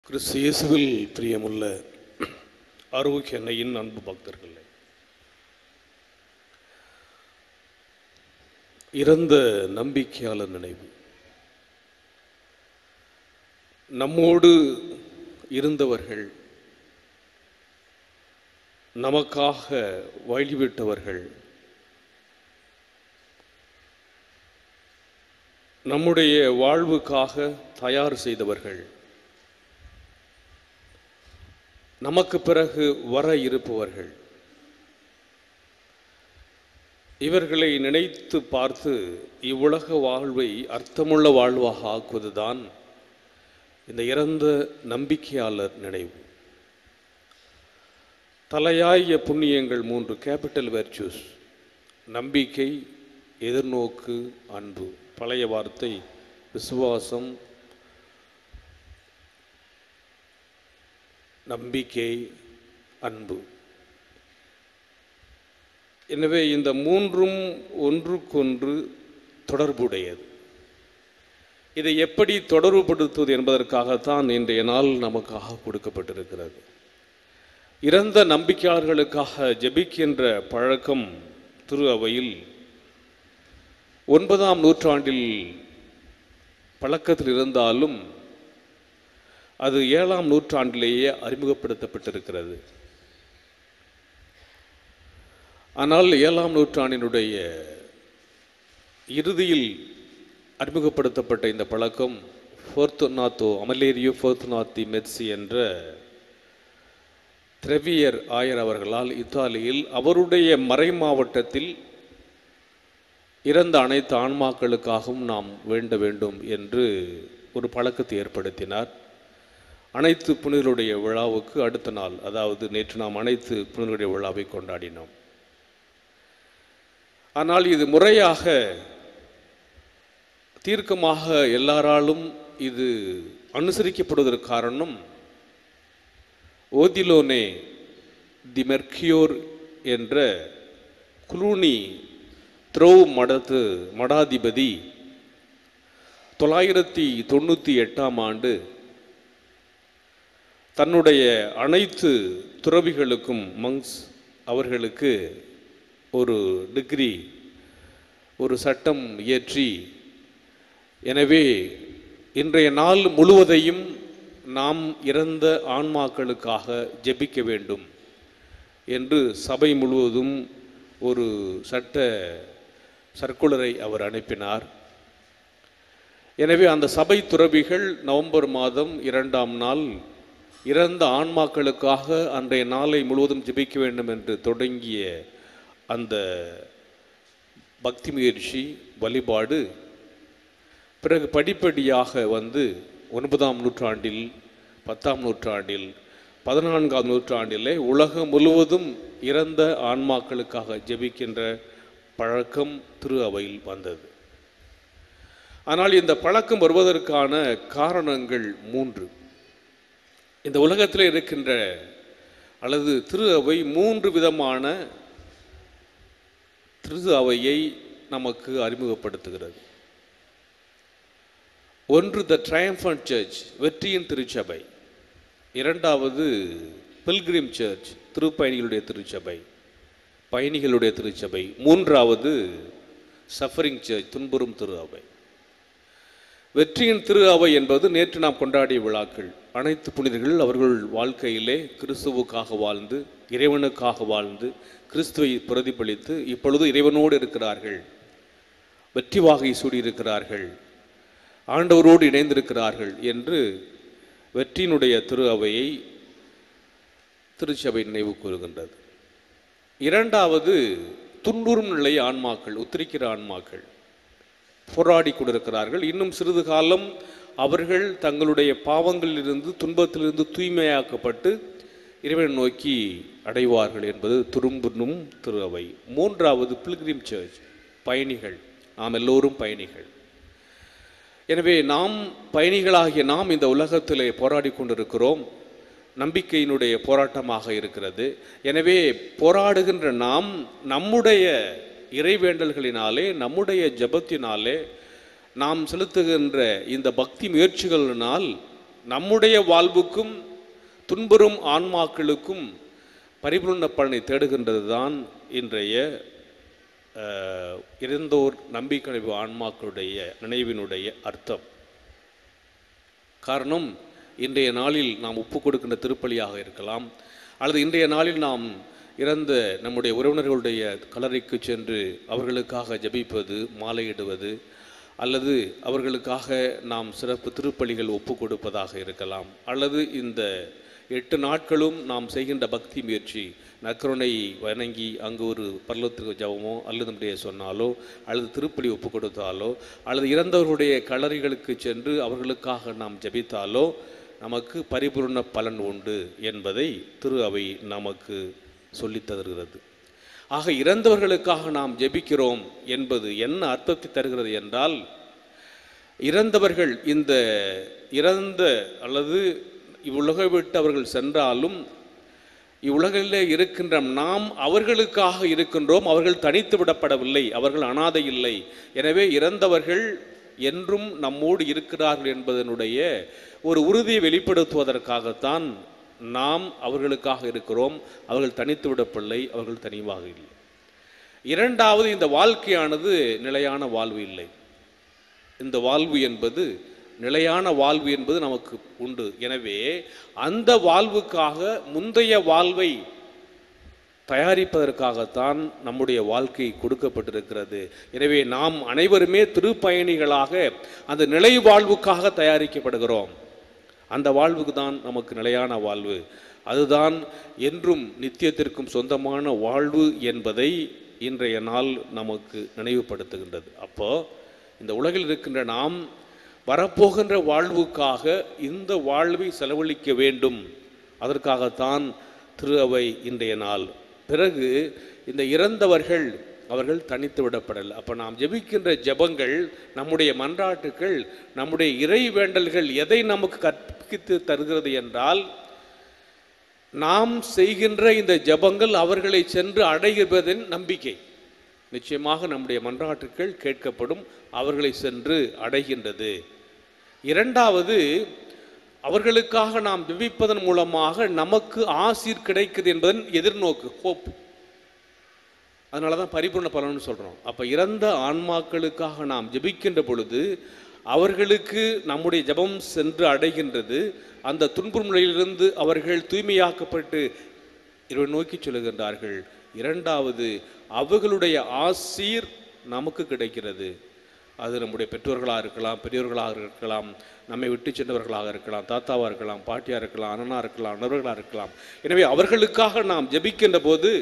கிறிஸ்து இயேசுவில் பிரியமுள்ள ஆரோக்கிய அன்னையின் அன்பு பக்தர்களே இறந்த நம்பிக்கையாளர் நினைவு நம்மோடு இருந்தவர்கள் நமக்காக வழிவிட்டவர்கள் நம்முடைய வாழ்வுக்காக தயார் செய்தவர்கள் நமக்கு பிறகு வர இருப்பவர்கள் இவர்களை நினைத்து பார்த்து இவ்வுலக வாழ்வை அர்த்தமுள்ள வாழ்வாக ஆக்குவதுதான் இந்த இறந்த நம்பிக்கையாளர் நினைவு தலையாய புண்ணியங்கள் மூன்று கேபிட்டல் வெர்ச்சூஸ் நம்பிக்கை எதிர்நோக்கு அன்பு பழைய வார்த்தை விசுவாசம் நம்பிக்கை அன்பு எனவே இந்த மூன்றும் ஒன்றுக்கொன்று தொடர்புடையது இதை எப்படி தொடர்புபடுத்துவது என்பதற்காகத்தான் இன்றைய நாள் நமக்காக கொடுக்கப்பட்டிருக்கிறது இறந்த நம்பிக்கையாளர்களுக்காக ஜெபிக்கின்ற பழக்கம் திரு அவையில் ஒன்பதாம் நூற்றாண்டில் பழக்கத்தில் இருந்தாலும் அது ஏழாம் நூற்றாண்டிலேயே அறிமுகப்படுத்தப்பட்டிருக்கிறது ஆனால் ஏழாம் நூற்றாண்டினுடைய இறுதியில் அறிமுகப்படுத்தப்பட்ட இந்த பழக்கம் ஃபோர்த்துநாத்தோ அமலேரியோ ஃபோர்த்துநாத்தி மெர்சி என்ற திரவியர் ஆயர் அவர்களால் இத்தாலியில் அவருடைய மறை மாவட்டத்தில் இறந்த அனைத்து ஆன்மாக்களுக்காகவும் நாம் வேண்ட வேண்டும் என்று ஒரு பழக்கத்தை ஏற்படுத்தினார் அனைத்து புனிதருடைய விழாவுக்கு அடுத்த நாள் அதாவது நேற்று நாம் அனைத்து புனிதருடைய விழாவை கொண்டாடினோம் ஆனால் இது முறையாக தீர்க்கமாக எல்லாராலும் இது அனுசரிக்கப்படுவதற்கு காரணம் ஓதிலோனே தி மெர்கியோர் என்ற குலூனி த்ரோவ் மடத்து மடாதிபதி தொள்ளாயிரத்தி தொண்ணூற்றி எட்டாம் ஆண்டு தன்னுடைய அனைத்து துறவிகளுக்கும் மங்ஸ் அவர்களுக்கு ஒரு டிகிரி ஒரு சட்டம் இயற்றி எனவே இன்றைய நாள் முழுவதையும் நாம் இறந்த ஆன்மாக்களுக்காக ஜெபிக்க வேண்டும் என்று சபை முழுவதும் ஒரு சட்ட சர்க்குலரை அவர் அனுப்பினார் எனவே அந்த சபை துறவிகள் நவம்பர் மாதம் இரண்டாம் நாள் இறந்த ஆன்மாக்களுக்காக அன்றைய நாளை முழுவதும் ஜெபிக்க வேண்டும் என்று தொடங்கிய அந்த பக்தி முயற்சி வழிபாடு பிறகு படிப்படியாக வந்து ஒன்பதாம் நூற்றாண்டில் பத்தாம் நூற்றாண்டில் பதினான்காம் நூற்றாண்டிலே உலகம் முழுவதும் இறந்த ஆன்மாக்களுக்காக ஜெபிக்கின்ற பழக்கம் திரு அவையில் வந்தது ஆனால் இந்த பழக்கம் வருவதற்கான காரணங்கள் மூன்று இந்த உலகத்தில் இருக்கின்ற அல்லது திரு அவை மூன்று விதமான திரு அவையை நமக்கு அறிமுகப்படுத்துகிறது ஒன்று த ட்ரையம்பன்ட் சர்ச் வெற்றியின் திருச்சபை இரண்டாவது பில்கிரிம் சர்ச் திருப்பயணிகளுடைய திருச்சபை பயணிகளுடைய திருச்சபை மூன்றாவது சஃபரிங் சர்ச் துன்புறும் திரு அவை வெற்றியின் திரு அவை என்பது நேற்று நாம் கொண்டாடிய விழாக்கள் அனைத்து புனிதர்கள் அவர்கள் வாழ்க்கையிலே கிறிஸ்துவுக்காக வாழ்ந்து இறைவனுக்காக வாழ்ந்து கிறிஸ்துவை பிரதிபலித்து இப்பொழுது இறைவனோடு இருக்கிறார்கள் வெற்றி வாகை சூடியிருக்கிறார்கள் ஆண்டவரோடு இணைந்திருக்கிறார்கள் என்று வெற்றியினுடைய திரு அவையை திருச்சபை நினைவு கூறுகின்றது இரண்டாவது துன்புறும் நிலை ஆன்மாக்கள் உத்திரிக்கிற ஆன்மாக்கள் போராடி கொண்டிருக்கிறார்கள் இன்னும் சிறிது காலம் அவர்கள் தங்களுடைய பாவங்களிலிருந்து துன்பத்திலிருந்து தூய்மையாக்கப்பட்டு இறைவன் நோக்கி அடைவார்கள் என்பது துரும்புனும் திரு அவை மூன்றாவது பில்கிரிம் சர்ச் பயணிகள் நாம் எல்லோரும் பயணிகள் எனவே நாம் பயணிகளாகிய நாம் இந்த உலகத்திலே போராடி கொண்டிருக்கிறோம் நம்பிக்கையினுடைய போராட்டமாக இருக்கிறது எனவே போராடுகின்ற நாம் நம்முடைய இறைவேண்டல்களினாலே நம்முடைய ஜெபத்தினாலே நாம் செலுத்துகின்ற இந்த பக்தி முயற்சிகளினால் நம்முடைய வாழ்வுக்கும் துன்புறும் ஆன்மாக்களுக்கும் பரிபூர்ண பலனை தேடுகின்றது தான் இன்றைய அஹ், இறந்தோர் நம்பிக்கை ஆன்மாக்களுடைய நினைவினுடைய அர்த்தம் காரணம் இன்றைய நாளில் நாம் ஒப்பு கொடுக்கின்ற திருப்பலியாக இருக்கலாம் அல்லது இன்றைய நாளில் நாம் இறந்த நம்முடைய உறவினர்களுடைய கலரைக்கு சென்று அவர்களுக்காக ஜெபிப்பது மாலையிடுவது அல்லது அவர்களுக்காக நாம் சிறப்பு திருப்பலிகள் ஒப்பு கொடுப்பதாக இருக்கலாம் அல்லது இந்த எட்டு நாட்களும் நாம் செய்கின்ற பக்தி முயற்சி நக்கருணை வணங்கி அங்கு ஒரு பரலத்திற்கு ஜபமோ அல்லது நம்முடைய சொன்னாலோ அல்லது திருப்பலி ஒப்பு கொடுத்தாலோ அல்லது இறந்தவர்களுடைய கல்லறைகளுக்கு சென்று அவர்களுக்காக நாம் ஜெபித்தாலோ நமக்கு பரிபூர்ண பலன் உண்டு என்பதை திரு அவை நமக்கு சொல்லித் தருகிறது ஆக இறந்தவர்களுக்காக நாம் ஜெபிக்கிறோம் என்பது என்ன அர்த்தத்தை தருகிறது என்றால் இறந்தவர்கள் இந்த இறந்த அல்லது இவ்வுலகை விட்டு அவர்கள் சென்றாலும் இவ்வுலகிலே இருக்கின்ற நாம் அவர்களுக்காக இருக்கின்றோம் அவர்கள் தனித்து விடப்படவில்லை அவர்கள் அனாதை இல்லை எனவே இறந்தவர்கள் என்றும் நம்மோடு இருக்கிறார்கள் என்பதனுடைய ஒரு உறுதியை வெளிப்படுத்துவதற்காகத்தான் நாம் அவர்களுக்காக இருக்கிறோம் அவர்கள் தனித்து விடப்பில்லை அவர்கள் தனிவாக இல்லை இரண்டாவது இந்த வாழ்க்கையானது நிலையான வாழ்வு இல்லை இந்த வாழ்வு என்பது நிலையான வாழ்வு என்பது நமக்கு உண்டு எனவே அந்த வாழ்வுக்காக முந்தைய வாழ்வை தயாரிப்பதற்காகத்தான் நம்முடைய வாழ்க்கை கொடுக்கப்பட்டிருக்கிறது எனவே நாம் அனைவருமே திருப்பயணிகளாக அந்த நிலை வாழ்வுக்காக தயாரிக்கப்படுகிறோம் அந்த வாழ்வுக்கு தான் நமக்கு நிலையான வாழ்வு அதுதான் என்றும் நித்தியத்திற்கும் சொந்தமான வாழ்வு என்பதை இன்றைய நாள் நமக்கு நினைவுபடுத்துகின்றது அப்போ இந்த உலகில் இருக்கின்ற நாம் வரப்போகின்ற வாழ்வுக்காக இந்த வாழ்வை செலவழிக்க வேண்டும் அதற்காகத்தான் திரு அவை இன்றைய நாள் பிறகு இந்த இறந்தவர்கள் அவர்கள் தனித்து விடப்படலை அப்போ நாம் ஜெபிக்கின்ற ஜெபங்கள் நம்முடைய மன்றாட்டுக்கள் நம்முடைய இறை வேண்டல்கள் எதை நமக்கு கற்பித்து தருகிறது என்றால் நாம் செய்கின்ற இந்த ஜெபங்கள் அவர்களை சென்று அடைவதன் நம்பிக்கை நிச்சயமாக நம்முடைய மன்றாட்டுக்கள் கேட்கப்படும் அவர்களை சென்று அடைகின்றது இரண்டாவது அவர்களுக்காக நாம் ஜெபிப்பதன் மூலமாக நமக்கு ஆசீர் கிடைக்குது என்பதன் எதிர்நோக்கு ஹோப் அதனால தான் பரிபூர்ண பலன்னு சொல்கிறோம் அப்போ இறந்த ஆன்மாக்களுக்காக நாம் ஜெபிக்கின்ற பொழுது அவர்களுக்கு நம்முடைய ஜெபம் சென்று அடைகின்றது அந்த துன்புறு நிலையிலிருந்து அவர்கள் தூய்மையாக்கப்பட்டு இவரை நோக்கி சொல்லுகின்றார்கள் இரண்டாவது அவர்களுடைய ஆசீர் நமக்கு கிடைக்கிறது அது நம்முடைய பெற்றோர்களாக இருக்கலாம் பெரியவர்களாக இருக்கலாம் நம்மை விட்டு சென்றவர்களாக இருக்கலாம் தாத்தாவாக இருக்கலாம் பாட்டியாக இருக்கலாம் அண்ணனாக இருக்கலாம் அண்ணவர்களாக இருக்கலாம் எனவே அவர்களுக்காக நாம் ஜெபிக்கின்ற போது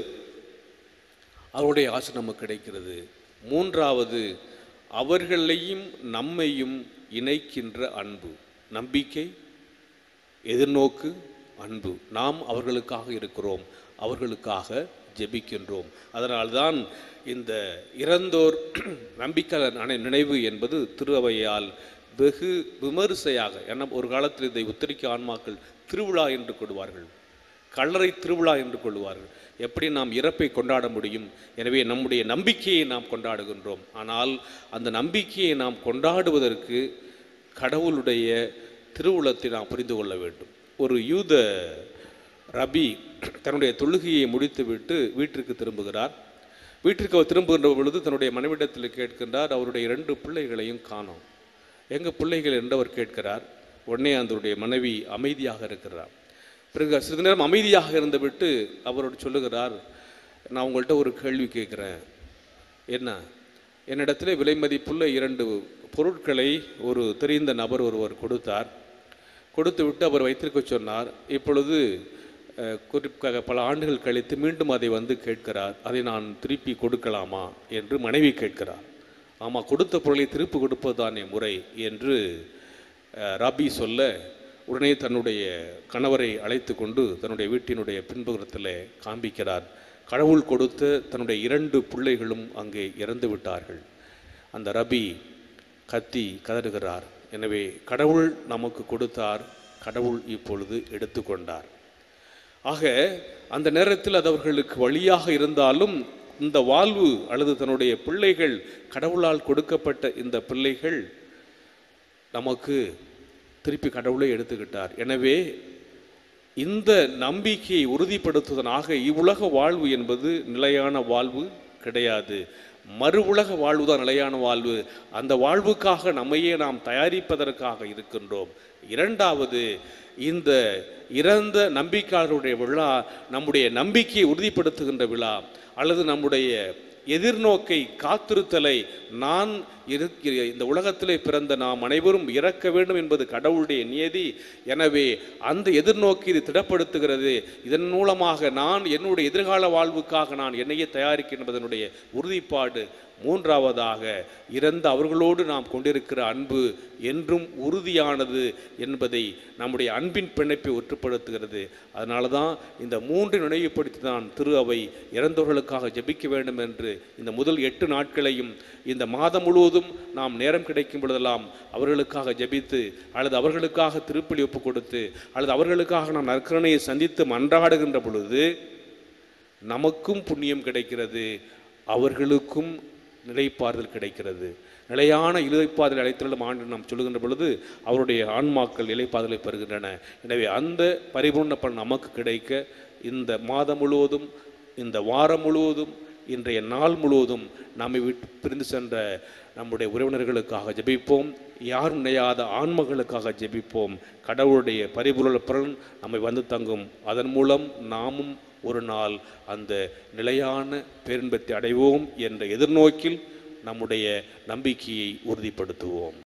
அவருடைய ஆசை நமக்கு கிடைக்கிறது மூன்றாவது அவர்களையும் நம்மையும் இணைக்கின்ற அன்பு நம்பிக்கை எதிர்நோக்கு அன்பு நாம் அவர்களுக்காக இருக்கிறோம் அவர்களுக்காக ஜெபிக்கின்றோம் அதனால்தான் இந்த இறந்தோர் நம்பிக்கை நனை- நினைவு என்பது திருவையால் வெகு விமரிசையாக ஏன்னா ஒரு காலத்தில் இதை உத்தரிக்க ஆன்மாக்கள் திருவிழா என்று கொள்வார்கள் கல்லறை திருவிழா என்று கொள்வார்கள் எப்படி நாம் இறப்பை கொண்டாட முடியும் எனவே நம்முடைய நம்பிக்கையை நாம் கொண்டாடுகின்றோம் ஆனால் அந்த நம்பிக்கையை நாம் கொண்டாடுவதற்கு கடவுளுடைய திருவுளத்தை நாம் புரிந்து கொள்ள வேண்டும் ஒரு யூத ரபி தன்னுடைய தொழுகையை முடித்துவிட்டு வீட்டிற்கு திரும்புகிறார் வீட்டிற்கு அவர் திரும்புகின்ற பொழுது தன்னுடைய மனைவிடத்தில் கேட்கின்றார் அவருடைய இரண்டு பிள்ளைகளையும் காணோம் எங்க பிள்ளைகள் என்று அவர் கேட்கிறார் உடனே அதனுடைய மனைவி அமைதியாக இருக்கிறார் பிறகு சிறிது நேரம் அமைதியாக இருந்துவிட்டு அவரோடு சொல்லுகிறார் நான் உங்கள்கிட்ட ஒரு கேள்வி கேட்குறேன் என்ன என்னிடத்திலே விலை மதிப்புள்ள இரண்டு பொருட்களை ஒரு தெரிந்த நபர் ஒருவர் கொடுத்தார் கொடுத்து விட்டு அவர் வைத்திருக்க சொன்னார் இப்பொழுது அஹ், குறிப்பாக பல ஆண்டுகள் கழித்து மீண்டும் அதை வந்து கேட்கிறார் அதை நான் திருப்பி கொடுக்கலாமா என்று மனைவி கேட்கிறார் ஆமாம் கொடுத்த பொருளை திருப்பி கொடுப்பதுதானே முறை என்று அஹ், ரபி சொல்ல உடனே தன்னுடைய கணவரை அழைத்து கொண்டு தன்னுடைய வீட்டினுடைய பின்புறத்தில் காண்பிக்கிறார் கடவுள் கொடுத்த தன்னுடைய இரண்டு பிள்ளைகளும் அங்கே இறந்து விட்டார்கள் அந்த ரபி கத்தி கதறுகிறார் எனவே கடவுள் நமக்கு கொடுத்தார் கடவுள் இப்பொழுது எடுத்துக்கொண்டார் ஆக அந்த நேரத்தில் அது அவர்களுக்கு வழியாக இருந்தாலும் இந்த வாழ்வு அல்லது தன்னுடைய பிள்ளைகள் கடவுளால் கொடுக்கப்பட்ட இந்த பிள்ளைகள் நமக்கு திருப்பி கடவுளே எடுத்துக்கிட்டார் எனவே இந்த நம்பிக்கையை உறுதிப்படுத்துவதனாக இவ்வுலக வாழ்வு என்பது நிலையான வாழ்வு கிடையாது மறு உலக வாழ்வு தான் நிலையான வாழ்வு அந்த வாழ்வுக்காக நம்மையே நாம் தயாரிப்பதற்காக இருக்கின்றோம் இரண்டாவது இந்த இறந்த நம்பிக்கையாளருடைய விழா நம்முடைய நம்பிக்கையை உறுதிப்படுத்துகின்ற விழா அல்லது நம்முடைய எதிர்நோக்கை காத்திருத்தலை நான் இருக்கிற இந்த உலகத்திலே பிறந்த நாம் அனைவரும் இறக்க வேண்டும் என்பது கடவுளுடைய நியதி எனவே அந்த எதிர்நோக்கி இது திடப்படுத்துகிறது இதன் மூலமாக நான் என்னுடைய எதிர்கால வாழ்வுக்காக நான் என்னையே தயாரிக்கிறேன் என்பதனுடைய உறுதிப்பாடு மூன்றாவதாக இறந்த அவர்களோடு நாம் கொண்டிருக்கிற அன்பு என்றும் உறுதியானது என்பதை நம்முடைய அன்பின் பிணைப்பை ஒற்றுப்படுத்துகிறது அதனால தான் இந்த மூன்று நினைவுபடுத்தி தான் திரு அவை இறந்தவர்களுக்காக ஜெபிக்க வேண்டும் என்று இந்த முதல் எட்டு நாட்களையும் இந்த மாதம் முழுவதும் நாம் நேரம் கிடைக்கும் பொழுதெல்லாம் அவர்களுக்காக ஜெபித்து அல்லது அவர்களுக்காக திருப்பலி ஒப்பு கொடுத்து அல்லது அவர்களுக்காக நாம் நற்கரணையை சந்தித்து மன்றாடுகின்ற பொழுது நமக்கும் புண்ணியம் கிடைக்கிறது அவர்களுக்கும் நிலைப்பாறுதல் கிடைக்கிறது நிலையான இலைப்பாதலை அழைத்துள்ளும் ஆண்டு நாம் சொல்லுகின்ற பொழுது அவருடைய ஆன்மாக்கள் இலைப்பாதலை பெறுகின்றன எனவே அந்த பரிபூர்ண பலன் நமக்கு கிடைக்க இந்த மாதம் முழுவதும் இந்த வாரம் முழுவதும் இன்றைய நாள் முழுவதும் நம்மை விட்டு பிரிந்து சென்ற நம்முடைய உறவினர்களுக்காக ஜெபிப்போம் யாரும் நினையாத ஆன்மகளுக்காக ஜெபிப்போம் கடவுளுடைய பரிபூரண பலன் நம்மை வந்து தங்கும் அதன் மூலம் நாமும் ஒரு நாள் அந்த நிலையான பேரின்பத்தை அடைவோம் என்ற எதிர்நோக்கில் நம்முடைய நம்பிக்கையை உறுதிப்படுத்துவோம்